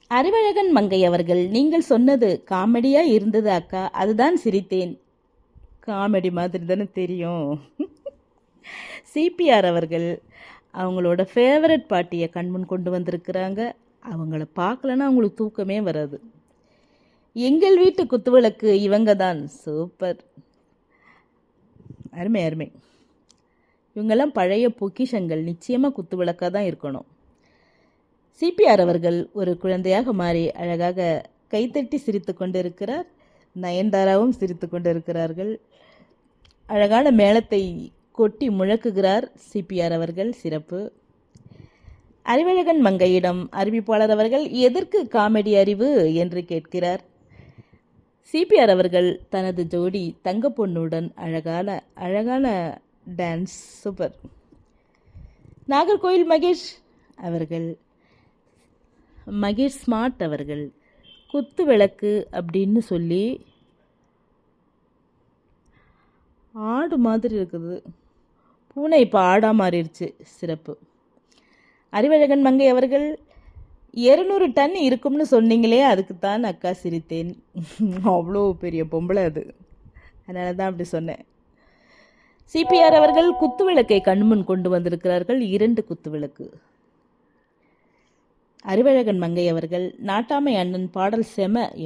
அறிவழகன் மங்கை அவர்கள் நீங்கள் சொன்னது காமெடியா இருந்தது அக்கா அதுதான் சிரித்தேன் காமெடி மாதிரி தானே தெரியும் சிபிஆர் அவர்கள் அவங்களோட ஃபேவரட் பாட்டியை கண்முன் கொண்டு வந்திருக்கிறாங்க அவங்கள பார்க்கலன்னா அவங்களுக்கு தூக்கமே வராது எங்கள் வீட்டு குத்துவிளக்கு இவங்க தான் சூப்பர் அருமை அருமை இவங்கெல்லாம் பழைய பொக்கிஷங்கள் நிச்சயமாக குத்துவிளக்காக தான் இருக்கணும் சிபிஆர் அவர்கள் ஒரு குழந்தையாக மாறி அழகாக கைத்தட்டி சிரித்து கொண்டிருக்கிறார் நயன்தாராவும் சிரித்து கொண்டிருக்கிறார்கள் அழகான மேளத்தை கொட்டி முழக்குகிறார் சிபிஆர் அவர்கள் சிறப்பு அறிவழகன் மங்கையிடம் அறிவிப்பாளர் அவர்கள் எதற்கு காமெடி அறிவு என்று கேட்கிறார் சிபிஆர் அவர்கள் தனது ஜோடி தங்க பொண்ணுடன் அழகான அழகான டான்ஸ் சூப்பர் நாகர்கோயில் மகேஷ் அவர்கள் மகேஷ் ஸ்மார்ட் அவர்கள் குத்து விளக்கு அப்படின்னு சொல்லி ஆடு மாதிரி இருக்குது பூனை இப்போ ஆடா மாறிடுச்சு சிறப்பு அறிவழகன் மங்கை அவர்கள் இருநூறு டன் இருக்கும்னு சொன்னீங்களே அதுக்கு தான் அக்கா சிரித்தேன் அவ்வளோ பெரிய பொம்பளை அது அதனால தான் அப்படி சொன்னேன் சிபிஆர் அவர்கள் குத்துவிளக்கை கண்முன் கொண்டு வந்திருக்கிறார்கள் இரண்டு குத்துவிளக்கு அறிவழகன் மங்கை அவர்கள் நாட்டாமை அண்ணன் பாடல் செம